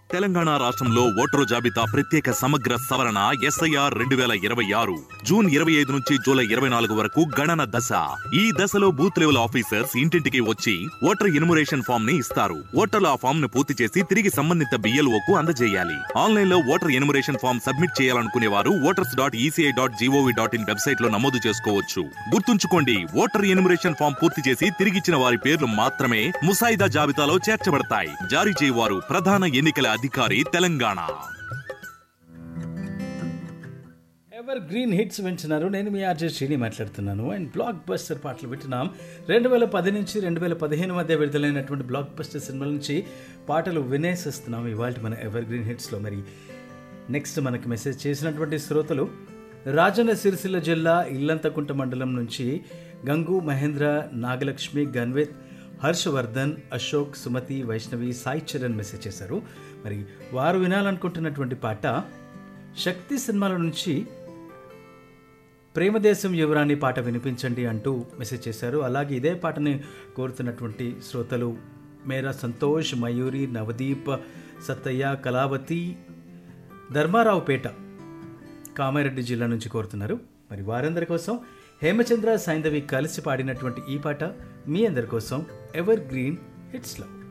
తెలంగాణ రాష్ట్రంలో ఓటరు జాబితా ప్రత్యేక సమగ్ర సవరణ ఎస్ఐఆర్ రెండు వేల ఇరవై ఆరు జూన్ ఇరవై ఐదు నుంచి జూలై ఇరవై నాలుగు వరకు గణన దశ ఈ దశలో బూత్ లెవెల్ ఆఫీసర్స్ ఇంటింటికి వచ్చి ఓటర్ ఇన్మురేషన్ ఫామ్ ని ఇస్తారు ఓటర్లు ఆ ఫామ్ ను పూర్తి చేసి తిరిగి సంబంధిత బిఎల్ఓ కు అందజేయాలి ఆన్లైన్ లో ఓటర్ ఇన్మురేషన్ ఫామ్ సబ్మిట్ చేయాలనుకునే వారు voters dot ECI dot GOV dot in website లో నమోదు చేసుకోవచ్చు గుర్తుంచుకోండి ఓటర్ ఇన్మురేషన్ ఫామ్ పూర్తి చేసి తిరిగిచ్చిన వారి పేర్లు మాత్రమే ముసాయిదా జాబితాలో చేర్చబడతాయి జారీ చేయవారు ప్రధాన ఎన్నికల అధికారి తెలంగాణ ఎవర్ గ్రీన్ హిట్స్ వింటున్నారు నేను మీ ఆర్జే శ్రీని మాట్లాడుతున్నాను అండ్ బ్లాక్ బస్టర్ పాటలు వింటున్నాం రెండు వేల పది నుంచి రెండు వేల పదిహేను మధ్య విడుదలైనటువంటి బ్లాక్ బస్టర్ సినిమాల నుంచి పాటలు వినేసిస్తున్నాం ఇవాళ మన ఎవర్ గ్రీన్ హిట్స్లో మరి నెక్స్ట్ మనకి మెసేజ్ చేసినటువంటి శ్రోతలు రాజన్న సిరిసిల్ల జిల్లా ఇల్లంతకుంట మండలం నుంచి గంగు మహేంద్ర నాగలక్ష్మి గన్వేత్ హర్షవర్ధన్ అశోక్ సుమతి వైష్ణవి సాయి చరణ్ మెసేజ్ చేశారు మరి వారు వినాలనుకుంటున్నటువంటి పాట శక్తి సినిమాల నుంచి ప్రేమదేశం యువరాణి పాట వినిపించండి అంటూ మెసేజ్ చేశారు అలాగే ఇదే పాటని కోరుతున్నటువంటి శ్రోతలు మేరా సంతోష్ మయూరి నవదీప్ సత్తయ్య కళావతి ధర్మారావుపేట కామారెడ్డి జిల్లా నుంచి కోరుతున్నారు మరి వారందరి కోసం హేమచంద్ర సైంధవి కలిసి పాడినటువంటి ఈ పాట మీ అందరి కోసం ఎవర్ గ్రీన్ హిట్స్లో